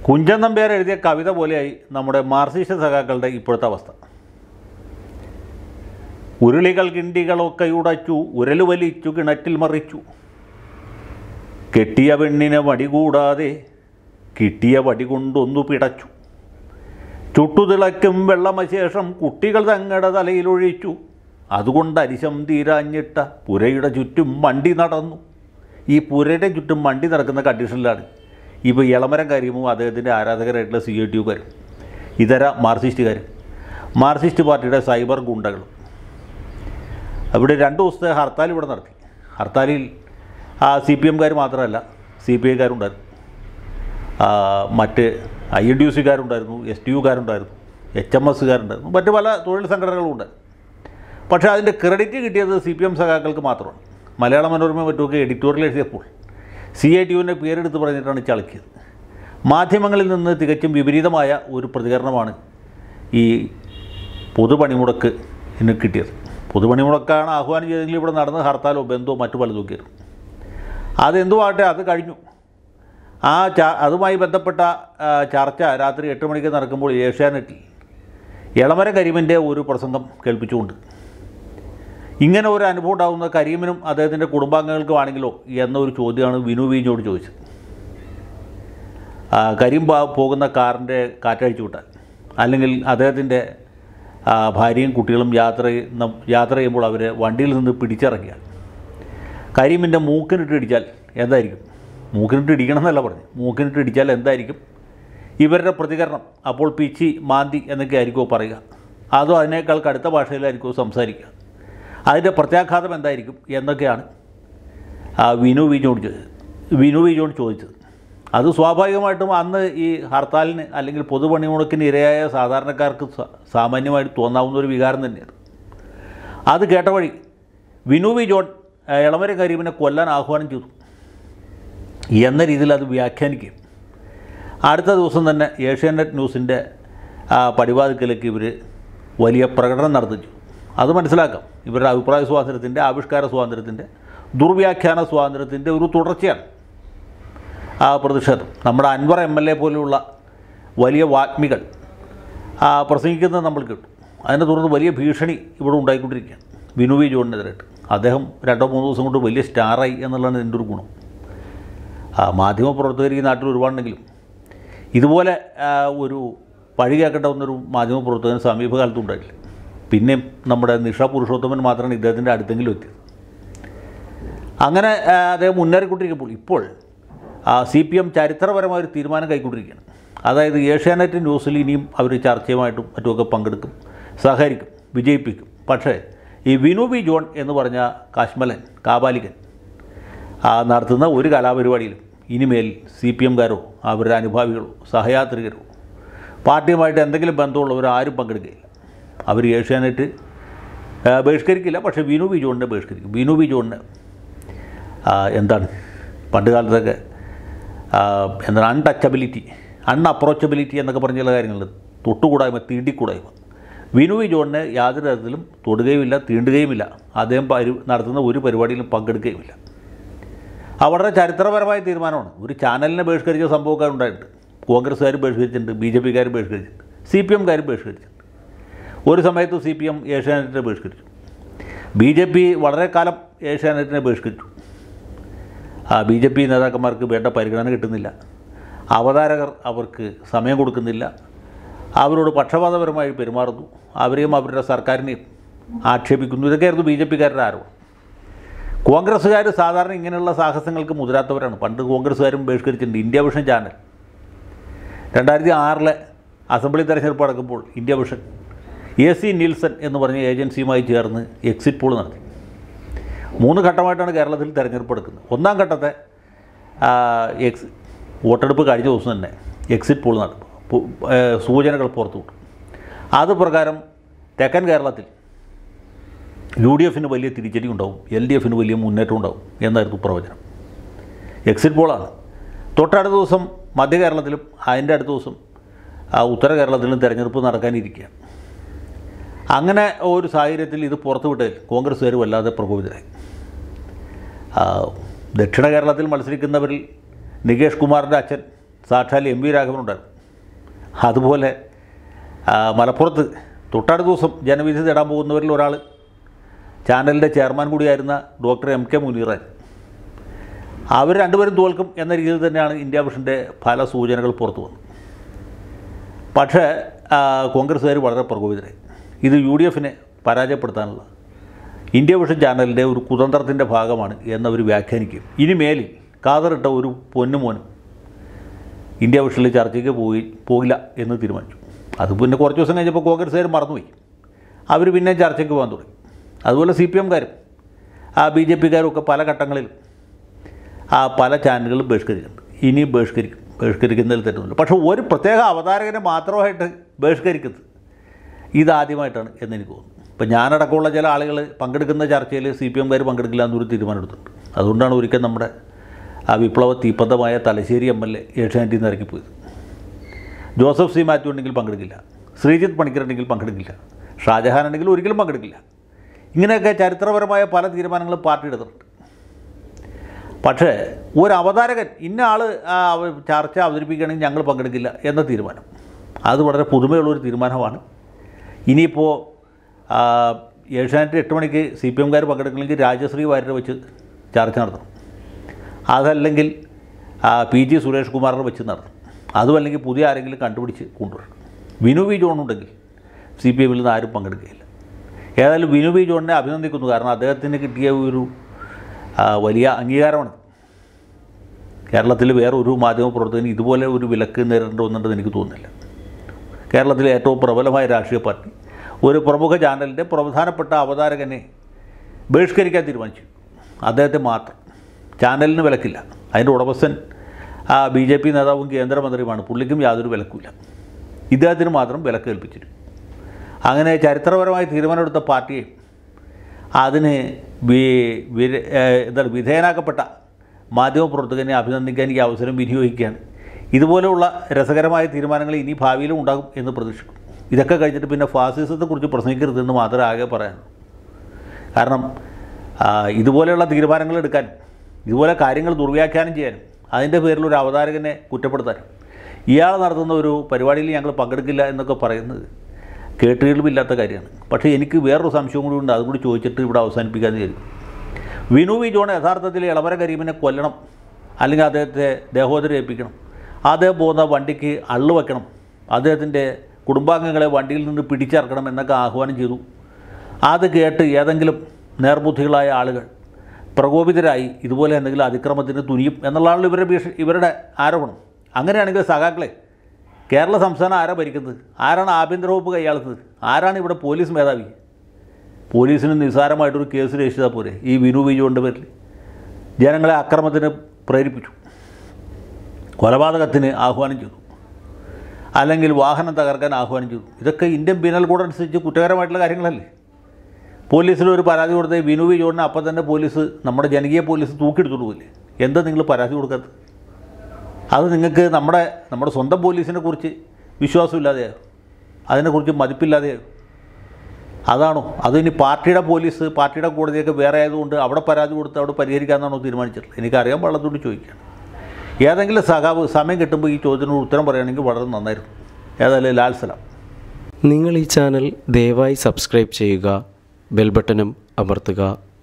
കുഞ്ചൻ നമ്പ്യാർ എഴുതിയ കവിത പോലെയായി നമ്മുടെ മാർസിസ്റ്റ് സഖാക്കളുടെ ഇപ്പോഴത്തെ അവസ്ഥ ഉരുളികൾ കിണ്ടികളൊക്കെ ഉടച്ചു ഉരല് വലിച്ചു കിണറ്റിൽ മറിച്ചു കെട്ടിയ പെണ്ണിനെ വടി കൂടാതെ കിട്ടിയ വടി കൊണ്ടൊന്നു പിടച്ചു ചുട്ടുതിളയ്ക്കും വെള്ളമശേഷം കുട്ടികൾ തങ്ങളുടെ തലയിലൊഴിച്ചു അതുകൊണ്ട് അരിശം തീരാഞ്ഞിട്ട പുരയുടെ ചുറ്റും മണ്ടി നടന്നു ഈ പുരയുടെ ചുറ്റും മണ്ടി നടക്കുന്ന കണ്ടീഷനിലാണ് ഇപ്പോൾ ഇളമരം കാര്യവും അദ്ദേഹത്തിൻ്റെ ആരാധകരായിട്ടുള്ള സി ഐ ടി യുക്കാരും ഇതര മാർക്സിസ്റ്റുകാരും മാർക്സിസ്റ്റ് പാർട്ടിയുടെ സൈബർ ഗുണ്ടകളും അവിടെ രണ്ട് ദിവസത്തെ ഹർത്താൽ ഇവിടെ നടത്തി ഹർത്താലിൽ സി പി എംകാർ മാത്രമല്ല സി പി ഐക്കാരുണ്ടായിരുന്നു ആ, മറ്റ് ഐ എൻ ഡി യു സിക്കാരുണ്ടായിരുന്നു എസ് ടി യുക്കാരുണ്ടായിരുന്നു എച്ച് എം എസ്സുകാരുണ്ടായിരുന്നു മറ്റ് പല തൊഴിൽ സംഘടനകളും ഉണ്ട് പക്ഷേ അതിൻ്റെ ക്രെഡിറ്റ് കിട്ടിയത് സി പി എം സഖാക്കൾക്ക് മാത്രമാണ് മലയാള മനോരമ മറ്റുമൊക്കെ എഡിറ്റോറിയൽ എഴുതിയപ്പോൾ സി ഐ ടി യുവിൻ്റെ പേരെടുത്ത് പറഞ്ഞിട്ടാണ് ചളക്കിയത് മാധ്യമങ്ങളിൽ നിന്ന് തികച്ചും വിപരീതമായ ഒരു പ്രതികരണമാണ് ഈ പൊതുപണിമുടക്ക് ഇന്ന് കിട്ടിയത് പൊതുപണിമുടക്കാണ് ആഹ്വാനം ചെയ്തെങ്കിൽ ഇവിടെ നടന്ന ഹർത്താലോ ബന്ധോ മറ്റു പലതും ഒക്കെയായിരുന്നു അതെന്തുമാകട്ടെ അത് കഴിഞ്ഞു ആ ചാ അതുമായി ബന്ധപ്പെട്ട ആ, ചർച്ച രാത്രി എട്ട് മണിക്ക് നടക്കുമ്പോൾ ഏഷ്യാനെറ്റിൽ ഇളമര കരീമിൻ്റെ ഒരു പ്രസംഗം കേൾപ്പിച്ചുകൊണ്ട് ഇങ്ങനെ ഒരു അനുഭവം ഉണ്ടാകുന്ന കരീമിനും അദ്ദേഹത്തിൻ്റെ കുടുംബാംഗങ്ങൾക്കും ആണെങ്കിലോ എന്നൊരു ചോദ്യമാണ് വിനു വീഞ്ഞോട് ചോദിച്ചത് ആ, കരീം പോ- പോകുന്ന കാറിൻ്റെ കാറ്റഴിച്ചു വിട്ടാൽ അല്ലെങ്കിൽ അദ്ദേഹത്തിൻ്റെ ആ, ഭാര്യയും കുട്ടികളും യാത്ര ചെയ്യുന്ന യാത്ര ചെയ്യുമ്പോൾ അവരെ വണ്ടിയിൽ നിന്ന് പിടിച്ചിറക്കിയാൽ കരീമിൻ്റെ മൂക്കിനിട്ട് ഇടിച്ചാൽ എന്തായിരിക്കും മൂക്കിനിട്ട് ഇടിക്കണം എന്നല്ല പറഞ്ഞു മൂക്കിനിട്ട് ഇടിച്ചാൽ എന്തായിരിക്കും ഇവരുടെ പ്രതികരണം അപ്പോൾ പിച്ചി മാന്തി എന്നൊക്കെ ആയിരിക്കുമോ പറയുക അതോ അതിനേക്കാൾ കടുത്ത ഭാഷയിലായിരിക്കുമോ സംസാരിക്കുക അതിൻ്റെ പ്രത്യാഘാതം എന്തായിരിക്കും എന്നൊക്കെയാണ് ആ വിനു വിജോട് ചോദിച്ചത് വിനു വിജോട് ചോദിച്ചത് അത് സ്വാഭാവികമായിട്ടും അന്ന് ഈ ഹർത്താലിന് അല്ലെങ്കിൽ പൊതുപണിമുടക്കിന് ഇരയായ സാധാരണക്കാർക്ക് സ- സാമാന്യമായിട്ട് തോന്നാവുന്ന ഒരു വികാരം തന്നെയാണ് അത് കേട്ട വഴി വിനു വി ജോൺ ആ, ഇളമര കരീമിനെ കൊല്ലാൻ ആഹ്വാനം ചെയ്തു എന്ന രീതിയിൽ അത് വ്യാഖ്യാനിക്കുകയും അടുത്ത ദിവസം തന്നെ ഏഷ്യാനെറ്റ് ന്യൂസിൻ്റെ ആ, പടിവാതിക്കലേക്ക് ഇവർ വലിയ പ്രകടനം നടത്തിച്ചു അത് മനസ്സിലാക്കാം ഇവരുടെ അഭിപ്രായ സ്വാതന്ത്ര്യത്തിൻ്റെ ആവിഷ്കാര സ്വാതന്ത്ര്യത്തിൻ്റെ ദുർവ്യാഖ്യാന സ്വാതന്ത്ര്യത്തിൻ്റെ ഒരു തുടർച്ചയാണ് ആ പ്രതിഷേധം നമ്മുടെ അൻവർ എം എൽ എ പോലെയുള്ള വലിയ വാഗ്മികൾ ആ, പ്രസംഗിക്കുന്നത് നമ്മൾ കേട്ടു അതിനെ തുടർന്ന് വലിയ ഭീഷണി ഇവിടെ ഉണ്ടായിക്കൊണ്ടിരിക്കുകയാണ് വിനു വി ജോണിനെതിരായിട്ട് അദ്ദേഹം രണ്ടോ മൂന്നോ ദിവസം കൊണ്ട് വലിയ സ്റ്റാറായി എന്നുള്ളതാണ് ഇതിൻ്റെ ഒരു ഗുണം ആ, മാധ്യമപ്രവർത്തകർ ഈ നാട്ടിൽ ഒരുപാടുണ്ടെങ്കിലും ഇതുപോലെ ആ, ഒരു പഴി കേൾക്കേണ്ടാവുന്നൊരു മാധ്യമപ്രവർത്തകൻ സമീപകാലത്തും ഉണ്ടായിട്ടില്ല പിന്നെയും നമ്മുടെ നിഷ പുരുഷോത്തമൻ മാത്രമാണ് ഇദ്ദേഹത്തിൻ്റെ അടുത്തെങ്കിലും എത്തിയത് അങ്ങനെ ആ, അദ്ദേഹം മുന്നേറിക്കൊണ്ടിരിക്കുമ്പോൾ ഇപ്പോൾ സി പി എം ചരിത്രപരമായ ഒരു തീരുമാനം കൈക്കൊണ്ടിരിക്കുകയാണ് അതായത് ഏഷ്യാനെറ്റ് ന്യൂസിൽ ഇനിയും അവർ ചർച്ചയുമായിട്ടും മറ്റുമൊക്കെ പങ്കെടുക്കും സഹകരിക്കും വിജയിപ്പിക്കും പക്ഷേ ഈ വിനു ബി ജോൺ എന്ന് പറഞ്ഞ കാശ്മലൻ കാബാലികൻ ആ, നടത്തുന്ന ഒരു കലാപരിപാടിയിലും ഇനിമേൽ സി പി എംകാരോ അവരുടെ അനുഭാവികളോ സഹയാത്രികരോ പാർട്ടിയുമായിട്ട് എന്തെങ്കിലും ബന്ധമുള്ളവർ ആരും പങ്കെടുക്കുകയില്ല അവർ ഏഷ്യാനെറ്റ് ആ, ബഹിഷ്കരിക്കില്ല പക്ഷേ വിനു ബി ജോണിനെ ബഹിഷ്കരിക്കും വിനു ബി ജോണിന് ആ, എന്താണ് പണ്ട് കാലത്തൊക്കെ ആ, എന്താണ് അൺടച്ചബിലിറ്റി അൺഅപ്രോച്ചബിലിറ്റി എന്നൊക്കെ പറഞ്ഞ ചില കാര്യങ്ങളുണ്ട് തൊട്ടുകൂടായ്മ തീണ്ടിക്കൂടായ്മ വിനു വി ജോണിനെ യാതൊരു തരത്തിലും തൊടുകയുമില്ല തീണ്ടുകയുമില്ല അദ്ദേഹം പരി നടത്തുന്ന ഒരു പരിപാടിയിലും പങ്കെടുക്കുകയുമില്ല ആ വളരെ ചരിത്രപരമായ തീരുമാനമാണ് ഒരു ചാനലിനെ ബഹിഷ്കരിച്ച സംഭവമൊക്കെ ഉണ്ടായിട്ടുണ്ട് കോൺഗ്രസ്സുകാർ ബഹിഷ്കരിച്ചിട്ടുണ്ട് ബി ജെ പിക്കാർ ബഹിഷ്കരിച്ചിട്ടുണ്ട് സി പി എംകാർ ബഹിഷ്കരിച്ചിട്ടുണ്ട് ഒരു സമയത്ത് സി പി എം ഏഷ്യാനെറ്റിനെ ബഹിഷ്കരിച്ചു ബി ജെ പി വളരെ കാലം ഏഷ്യാനെറ്റിനെ ബഹിഷ്കരിച്ചു ആ ബി ജെ പി നേതാക്കന്മാർക്ക് വേണ്ട പരിഗണന കിട്ടുന്നില്ല അവതാരകർ അവർക്ക് സമയം കൊടുക്കുന്നില്ല അവരോട് പക്ഷപാതപരമായി പെരുമാറുന്നു അവരെയും അവരുടെ സർക്കാരിനെയും ആക്ഷേപിക്കുന്നു ഇതൊക്കെയായിരുന്നു ബി ജെ പിക്കാരുടെ ആരോപണം കോൺഗ്രസ്സുകാർ സാധാരണ ഇങ്ങനെയുള്ള സാഹസങ്ങൾക്ക് മുതിരാത്തവരാണ് പണ്ട് കോൺഗ്രസ്സുകാരും ബഹിഷ്കരിച്ചിട്ടുണ്ട് ഇന്ത്യ വിഷൻ ചാനൽ രണ്ടായിരത്തി ആറിലെ അസംബ്ലി തെരഞ്ഞെടുപ്പ് നടക്കുമ്പോൾ India Vision A C Nielsen എന്ന് പറഞ്ഞ ഏജൻസിയുമായി ചേർന്ന് എക്സിറ്റ് പോൾ നടത്തി മൂന്ന് ഘട്ടമായിട്ടാണ് കേരളത്തിൽ തിരഞ്ഞെടുപ്പ് എടുക്കുന്നത് ഒന്നാം ഘട്ടത്തെ ആ, എക്സ് വോട്ടെടുപ്പ് കഴിഞ്ഞ ദിവസം തന്നെ എക്സിറ്റ് പോൾ നടത്തും പു- ഏ, സൂചനകൾ പുറത്തു വിട്ടു അത് പ്രകാരം തെക്കൻ കേരളത്തിൽ യു ഡി എഫിന് വലിയ തിരിച്ചടി ഉണ്ടാവും എൽ ഡി എഫിന് വലിയ മുന്നേറ്റം ഉണ്ടാവും എന്നായിരുന്നു പ്രവചനം എക്സിറ്റ് പോളാണ് തൊട്ടടുത്ത ദിവസം മധ്യ കേരളത്തിലും അതിൻ്റെ അടുത്ത ദിവസം ആ, ഉത്തര കേരളത്തിലും തിരഞ്ഞെടുപ്പ് നടക്കാനിരിക്കുകയാണ് അങ്ങനെ ഒരു സാഹചര്യത്തിൽ ഇത് പുറത്തുവിട്ടതിൽ കോൺഗ്രസ്സുകാർ വല്ലാതെ പ്രകോപിതരായി ആ, ദക്ഷിണ കേരളത്തിൽ മത്സരിക്കുന്നവരിൽ നികേഷ് കുമാറിൻ്റെ അച്ഛൻ സാക്ഷാൽ എം വി രാഘവനുണ്ടായിരുന്നു അതുപോലെ ആ, മലപ്പുറത്ത് തൊട്ടടുത്ത ദിവസം ജനവിധി തേടാൻ പോകുന്നവരിൽ ഒരാൾ ചാനലിൻ്റെ ചെയർമാൻ കൂടിയായിരുന്ന ഡോക്ടർ എം കെ മുനീറായിരുന്നു അവർ രണ്ടുപേരും തോൽക്കും എന്ന രീതിയിൽ തന്നെയാണ് ഇന്ത്യ വിഷൻ്റെ പല സൂചനകൾ പുറത്തു വന്നത് പക്ഷേ ആ, കോൺഗ്രസ്സുകാർ വളരെ പ്രകോപിതരായി ഇത് യു ഡി എഫിനെ പരാജയപ്പെടുത്താനുള്ള ഇന്ത്യ വിഷൻ ചാനലിൻ്റെ ഒരു കുതന്ത്രത്തിൻ്റെ ഭാഗമാണ് എന്നവർ വ്യാഖ്യാനിക്കും ഇനി മേലിൽ കാതറിട്ട ഒരു പൊന്നുമോനും ഇന്ത്യ വിഷനിൽ ചർച്ചയ്ക്ക് പോയി പോകില്ല എന്ന് തീരുമാനിച്ചു അത് പിന്നെ കുറച്ച് ദിവസം കഴിഞ്ഞപ്പോൾ കോൺഗ്രസ്സുകാർ മറന്നുപോയി അവർ പിന്നെ ചർച്ചയ്ക്ക് പോകാൻ തുടങ്ങി അതുപോലെ സി പി എംകാരും ആ ബി ജെ പിക്കാരും ഒക്കെ പല ഘട്ടങ്ങളിലും ആ പല ചാനലുകളും ബഹിഷ്കരിക്കുന്നുണ്ട് ഇനിയും ബഹിഷ്കരിക്കും ബഹിഷ്കരിക്കുന്നതിൽ തെറ്റൊന്നുമില്ല പക്ഷേ ഒരു പ്രത്യേക അവതാരകനെ മാത്രമായിട്ട് ബഹിഷ്കരിക്കുന്നത് ഇതാദ്യമായിട്ടാണ് എന്ന് എനിക്ക് തോന്നുന്നു ഇപ്പം ഞാനടക്കമുള്ള ചില ആളുകൾ പങ്കെടുക്കുന്ന ചർച്ചയിൽ സി പി എംകാർ പങ്കെടുക്കില്ല എന്നൊരു തീരുമാനമെടുത്തിട്ടുണ്ട് അതുകൊണ്ടാണ് ഒരിക്കൽ നമ്മുടെ ആ വിപ്ലവ തീപ്പന്തമായ തലശ്ശേരി എം എൽ എ ഏഷ്യാനെറ്റിൽ നിന്ന് ഇറങ്ങിപ്പോയത് ജോസഫ് സി മാത്യു ഉണ്ടെങ്കിൽ പങ്കെടുക്കില്ല ശ്രീജിത്ത് പണിക്കർ ഉണ്ടെങ്കിൽ പങ്കെടുക്കില്ല ഷാജഹാൻ ഉണ്ടെങ്കിൽ ഒരിക്കലും പങ്കെടുക്കില്ല ഇങ്ങനെയൊക്കെ ചരിത്രപരമായ പല തീരുമാനങ്ങളും പാർട്ടി എടുത്തിട്ടുണ്ട് പക്ഷേ ഒരു അവതാരകൻ ഇന്ന ആൾ ചർച്ച അവതരിപ്പിക്കുകയാണെങ്കിൽ ഞങ്ങൾ പങ്കെടുക്കില്ല എന്ന തീരുമാനം അത് വളരെ പുതുമയുള്ളൊരു തീരുമാനമാണ് ഇനിയിപ്പോൾ ഏഷ്യാനെറ്റ് എട്ട് മണിക്ക് സി പി എംകാർ പങ്കെടുക്കണമെങ്കിൽ രാജശ്രീ വാര്യരെ വെച്ച് ചർച്ച നടത്തണം അതല്ലെങ്കിൽ ആ, പി ജി സുരേഷ് കുമാറിനെ വെച്ച് നടത്തണം അതുമല്ലെങ്കിൽ പുതിയ ആരെങ്കിലും കണ്ടുപിടിച്ച് കൊണ്ടുവരണം വിനു വി ജോൺ ഉണ്ടെങ്കിൽ സി പി എമ്മിൽ നിന്ന് ആരും പങ്കെടുക്കുകയില്ല ഏതായാലും വിനു വി ജോണിനെ അഭിനന്ദിക്കുന്നു കാരണം അദ്ദേഹത്തിന് കിട്ടിയ ഒരു ആ, വലിയ അംഗീകാരമാണ് കേരളത്തിൽ വേറെ ഒരു മാധ്യമപ്രവർത്തകന് ഇതുപോലെ ഒരു വിലക്ക് നേരിടേണ്ടി വന്നിട്ടുണ്ടെന്ന് എനിക്ക് തോന്നുന്നില്ല കേരളത്തിലെ ഏറ്റവും പ്രബലമായ രാഷ്ട്രീയ പാർട്ടി ഒരു പ്രമുഖ ചാനലിൻ്റെ പ്രധാനപ്പെട്ട അവതാരകനെ ബഹിഷ്കരിക്കാൻ തീരുമാനിച്ചു അദ്ദേഹത്തെ മാത്രം ചാനലിന് വിലക്കില്ല അതിൻ്റെ ഉടമസ്ഥൻ ആ ബി ജെ പി നേതാവും കേന്ദ്രമന്ത്രിയുമാണ് പുള്ളിക്കും യാതൊരു വിലക്കുമില്ല ഇദ്ദേഹത്തിന് മാത്രം വിലക്ക് കൽപ്പിച്ചിരുന്നു അങ്ങനെ ചരിത്രപരമായി തീരുമാനമെടുത്ത പാർട്ടിയെ അതിന് വി- വിര- ഏഹ് എന്താണ് വിധേയനാക്കപ്പെട്ട മാധ്യമപ്രവർത്തകനെ അഭിനന്ദിക്കാൻ ഈ അവസരം വിനിയോഗിക്കുകയാണ് ഇതുപോലെയുള്ള രസകരമായ തീരുമാനങ്ങൾ ഇനി ഭാവിയിലും ഉണ്ടാകും എന്ന് പ്രതീക്ഷിക്കും ഇതൊക്കെ കഴിഞ്ഞിട്ട് പിന്നെ ഫാസിസത്തെക്കുറിച്ച് പ്രസംഗിക്കരുതെന്ന് മാത്രമേ ആകെ പറയാനുള്ളൂ കാരണം ആ, ഇതുപോലെയുള്ള തീരുമാനങ്ങൾ എടുക്കാനും ഇതുപോലെ കാര്യങ്ങൾ ദുർവ്യാഖ്യാനം ചെയ്യാനും അതിൻ്റെ പേരിൽ ഒരു അവതാരകനെ കുറ്റപ്പെടുത്താനും ഇയാൾ നടത്തുന്ന ഒരു പരിപാടിയിൽ ഞങ്ങൾ പങ്കെടുക്കില്ല എന്നൊക്കെ പറയുന്നത് കേട്ടുകേൾവില്ലാത്ത കാര്യമാണ് പക്ഷേ എനിക്ക് വേറൊരു സംശയം കൂടി ഉണ്ട് അതും കൂടി ചോദിച്ചിട്ട് ഇവിടെ അവസാനിപ്പിക്കാമെന്ന് വിചാരിക്കും വിനു വി ജോൺ യഥാർത്ഥത്തിൽ ഇളവര കരീമിനെ കൊല്ലണം അല്ലെങ്കിൽ അദ്ദേഹത്തെ ദേഹോദരം ഏൽപ്പിക്കണം അദ്ദേഹം പോകുന്ന വണ്ടിക്ക് അള്ളു വെക്കണം അദ്ദേഹത്തിൻ്റെ കുടുംബാംഗങ്ങളെ വണ്ടിയിൽ നിന്ന് പിടിച്ചിറക്കണം എന്നൊക്കെ ആഹ്വാനം ചെയ്തു അത് കേട്ട് ഏതെങ്കിലും നേർബുദ്ധികളായ ആളുകൾ പ്രകോപിതരായി ഇതുപോലെ എന്തെങ്കിലും അതിക്രമത്തിന് തുനിയും എന്നുള്ളതാണ് ഇവരുടെ ഭീഷ ഇവരുടെ ആരോപണം അങ്ങനെയാണെങ്കിൽ സഖാക്കളെ കേരള സംസ്ഥാനം ആരാ ഭരിക്കുന്നത് ആരാണ് ആഭ്യന്തര വകുപ്പ് കൈയാളുന്നത് ആരാണ് ഇവിടെ പോലീസ് മേധാവി പോലീസിന് നിസ്സാരമായിട്ടൊരു കേസ് രക്ഷിച്ചാൽ പോരെ ഈ വിനു വിജുവിൻ്റെ പേരിൽ ജനങ്ങളെ അക്രമത്തിന് പ്രേരിപ്പിച്ചു കൊലപാതകത്തിന് ആഹ്വാനം ചെയ്തു അല്ലെങ്കിൽ വാഹനം തകർക്കാൻ ആഹ്വാനം ചെയ്തു ഇതൊക്കെ ഇന്ത്യൻ പീനൽ കോഡ് അനുസരിച്ച് കുറ്റകരമായിട്ടുള്ള കാര്യങ്ങളല്ലേ പോലീസിൽ ഒരു പരാതി കൊടുത്ത വിനു വി ജോണിനെ അപ്പം തന്നെ പോലീസ് നമ്മുടെ ജനകീയ പോലീസ് തൂക്കിയെടുത്തോണ്ട് പോയില്ലേ എന്താ നിങ്ങൾ പരാതി കൊടുക്കാത്തത് അത് നിങ്ങൾക്ക് നമ്മുടെ നമ്മുടെ സ്വന്തം പോലീസിനെ കുറിച്ച് വിശ്വാസമില്ലാതെയോ അതിനെക്കുറിച്ച് മതിപ്പില്ലാതെയോ അതാണോ അതിനി പാർട്ടിയുടെ പോലീസ് പാർട്ടിയുടെ കോടതിയൊക്കെ വേറെ ആയതുകൊണ്ട് അവിടെ പരാതി കൊടുത്ത് അവിടെ പരിഹരിക്കാമെന്നാണോ തീരുമാനിച്ചിട്ടുള്ളത് എനിക്കറിയാൻ പാടില്ലാത്തതുകൊണ്ട് ചോദിക്കുകയാണ് ഏതെങ്കിലും സഖാവ് സമയം കിട്ടുമ്പോൾ ഈ ചോദ്യത്തിനോട് ഉത്തരം പറയുകയാണെങ്കിൽ വളരെ നന്നായിരുന്നു ഏതായാലും ലാൽ സലാം നിങ്ങൾ ഈ ചാനൽ ദയവായി സബ്സ്ക്രൈബ് ചെയ്യുക ബെൽ ബട്ടണും അമർത്തുക